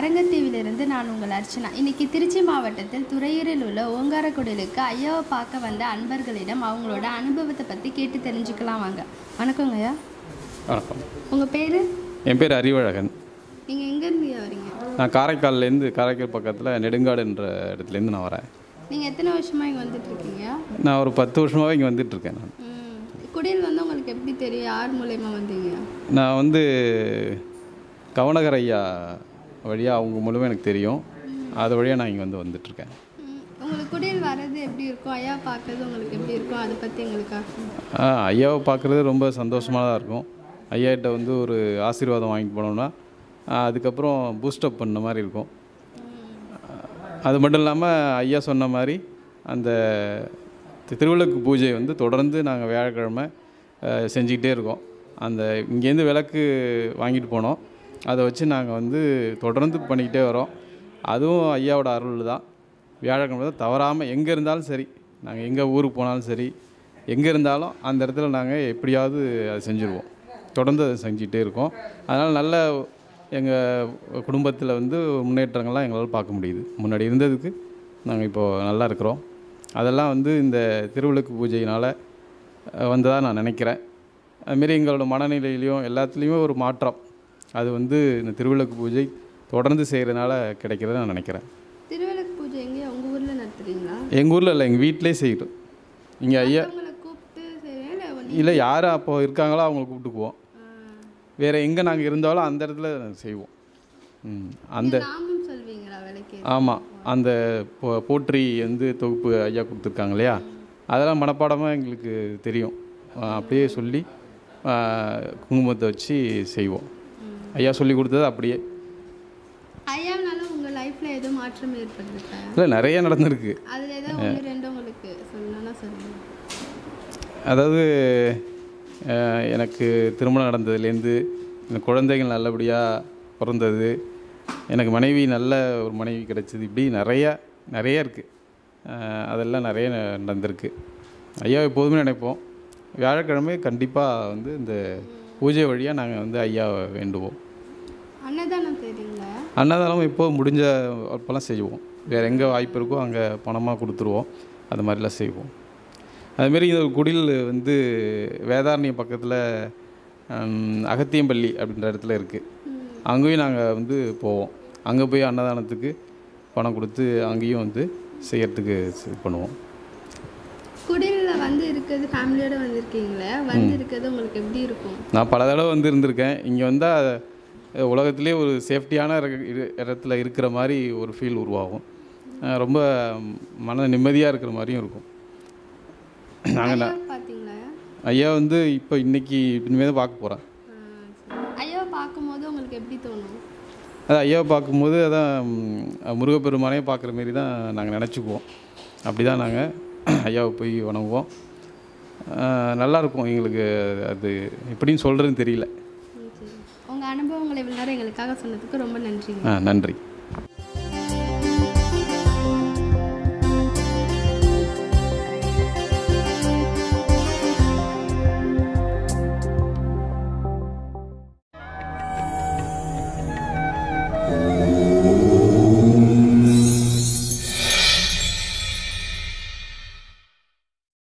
அரங்கத்தீவிலிருந்து நான் உங்கள் அர்ச்சனா இன்னைக்கு திருச்சி மாவட்டத்தில் துறையூரில் உள்ள ஓங்காரக்குடிலுக்கு ஐயாவை பார்க்க வந்த அன்பர்களிடம் அவங்களோட அனுபவத்தை பற்றி கேட்டு தெரிஞ்சுக்கலாம் வாங்க வணக்கங்க ஐயா வணக்கம் உங்கள் பேர் என் பேர் அறிவழகன் நீங்கள் எங்கேருந்து ஐயா வரீங்க நான் காரைக்கால்லேருந்து காரைக்கால் பக்கத்தில் நெடுங்காடுன்ற இடத்துலேருந்து நான் வரேன் நீங்கள் எத்தனை வருஷமாக இங்கே வந்துட்டு இருக்கீங்க நான் ஒரு பத்து வருஷமாகவே இங்கே வந்துட்டுருக்கேன் நான் ம். குடியில் வந்து உங்களுக்கு எப்படி தெரியும் யார் மூலயமா வந்தீங்க நான் வந்து கவனகர் ஐயா வழியாக அவங்க மூலமாக எனக்கு தெரியும் அது வழியாக நான் இங்கே வந்து வந்துட்டுருக்கேன் ம். உங்களுக்கு குடியில் வர்றது எப்படி இருக்கும் ஐயா பார்க்கறது உங்களுக்கு எப்படி இருக்கும் அதை பற்றி எங்களுக்காக ஆ, ஐயாவை பார்க்குறது ரொம்ப சந்தோஷமாக இருக்கும் ஐயாகிட்ட வந்து ஒரு ஆசீர்வாதம் வாங்கிட்டு போனோம்னா ஆ, அதுக்கப்புறம் பூஸ்டப் பண்ண மாதிரி இருக்கும் அது மட்டும் இல்லாமல் ஐயா சொன்ன மாதிரி அந்த தி- திருவிளக்கு பூஜை வந்து தொடர்ந்து நாங்கள் வியாழக்கிழமை அஹ், செஞ்சுக்கிட்டே இருக்கோம் அந்த இங்கேருந்து விளக்கு வாங்கிட்டு போனோம் அதை வச்சு நாங்கள் வந்து தொடர்ந்து பண்ணிக்கிட்டே வரோம் அதுவும் ஐயாவோட அருள் தான் வியாழக்கிழமை தான் தவறாமல் எங்கே இருந்தாலும் சரி நாங்கள் எங்கே ஊருக்கு போனாலும் சரி எங்கே இருந்தாலும் அந்த இடத்துல நாங்கள் எப்படியாவது அதை செஞ்சுருவோம் தொடர்ந்து அதை செஞ்சுக்கிட்டே இருக்கோம் அதனால் நல்ல எங்கள் குடும்பத்தில் வந்து முன்னேற்றங்கள்லாம் எங்களால் பார்க்க முடியுது முன்னாடி இருந்ததுக்கு நாங்கள் இப்போது நல்லா இருக்கிறோம் அதெல்லாம் வந்து இந்த திருவிளக்கு பூஜையினால் வந்ததாக நான் நினைக்கிறேன் அதுமாரி எங்களோட மனநிலையிலையும் எல்லாத்துலேயுமே ஒரு மாற்றம் அது வந்து இந்த திருவிளக்கு பூஜை தொடர்ந்து செய்கிறதுனால கிடைக்கிறத நான் நினைக்கிறேன் திருவிளக்கு பூஜை எங்கேயா உங்கள் ஊரில் நடத்துறீங்களா எங்கள் ஊரில் இல்லை எங்கள் வீட்டிலே செய்கிறோம் இங்கே ஐயா உங்களை கூப்பிட்டு செய்கிறேன் இல்லை இல்லை யார் அப்போ இருக்காங்களோ அவங்கள கூப்பிட்டுக்குவோம் வேறு எங்கே நாங்கள் இருந்தாலும் அந்த இடத்துல செய்வோம் ம், அந்த நாமும் சொல்வீங்களா விளக்கு ஆமாம் அந்த போ- போற்றி வந்து தொகுப்பு ஐயா கொடுத்துருக்காங்க இல்லையா அதெல்லாம் மனப்பாடமாக எங்களுக்கு தெரியும் ஆ, அப்படியே சொல்லி ஆ, குங்குமத்தை வச்சு செய்வோம் ஐயா சொல்லி கொடுத்தது அப்படியே ஐயாவனால உங்கள் லைஃப்பில் ஏதோ மாற்றம் ஏற்பட்டிருக்கா இல்லை நிறைய நடந்திருக்கு அதில் ஏதோ ஒன்று ரெண்டு உங்களுக்கு சொல்லணும்னா சொல்லுங்கள் அதாவது அஹ், எனக்கு திருமணம் நடந்ததுலேருந்து எனக்கு குழந்தைகள் நல்லபடியாக பிறந்தது எனக்கு மனைவி நல்ல ஒரு மனைவி கிடைச்சது இப்படி நிறையா நிறைய இருக்குது அதெல்லாம் நிறைய ந- நடந்திருக்கு ஐயா எப்போதுமே நினைப்போம் வியாழக்கிழமை கண்டிப்பாக வந்து இந்த பூஜை வழியாக நாங்கள் வந்து ஐயாவை வேண்டுவோம் அன்னதானம் தெரியுங்களா அன்னதானம் இப்போ முடிஞ்ச அப்போல்லாம் செய்வோம் வேறு எங்கே வாய்ப்பு இருக்கோ அங்கே பணமாக கொடுத்துருவோம் அது மாதிரிலாம் செய்வோம் அதுமாரி இந்த குடில் வந்து வேதாரண்யம் பக்கத்தில் அகத்தியம்பள்ளி அப்படின்ற இடத்துல இருக்குது அங்கேயும் நாங்கள் வந்து போவோம் அங்கே போய் அன்னதானத்துக்கு பணம் கொடுத்து அங்கேயும் வந்து செய்யறதுக்கு இது பண்ணுவோம் குடிலில் வந்து இருக்கிறது ஃபேமிலியோட வந்திருக்கீங்களே வந்து இருக்கிறது உங்களுக்கு எப்படி இருக்கும் நான் பல தடவை வந்து இருந்திருக்கேன் இங்கே வந்தால் உலகத்திலே ஒரு சேஃப்டியான இடத்துல இருக்கிற மாதிரி ஒரு ஃபீல் உருவாகும் அஹ் ரொம்ப மன நிம்மதியாக இருக்கிற மாதிரியும் இருக்கும் நாங்கள் ஐயாவை பார்த்தீங்களா ஐயா வந்து இப்போ இன்னைக்கு இனிமேல் தான் பார்க்க போகிறேன் ஆ, சரி. ஐயாவை பார்க்கும்போது உங்களுக்கு எப்படி தோணும் அது ஐயாவை பார்க்கும்போது அதான் ம், முருகப்பெருமானே பார்க்குற மாரி தான் நாங்கள் நினச்சிக்குவோம் அப்படி தான் நாங்கள் ஐயாவை போய் வணங்குவோம் அஹ் நல்லா இருக்கும் எங்களுக்கு அது எப்படின்னு சொல்கிறதுன்னு தெரியல ம், சரி உங்கள் அனுபவங்களை இவ்வளோ நேரம் எங்களுக்காக சொன்னதுக்கு ரொம்ப நன்றிங்க ஆ நன்றி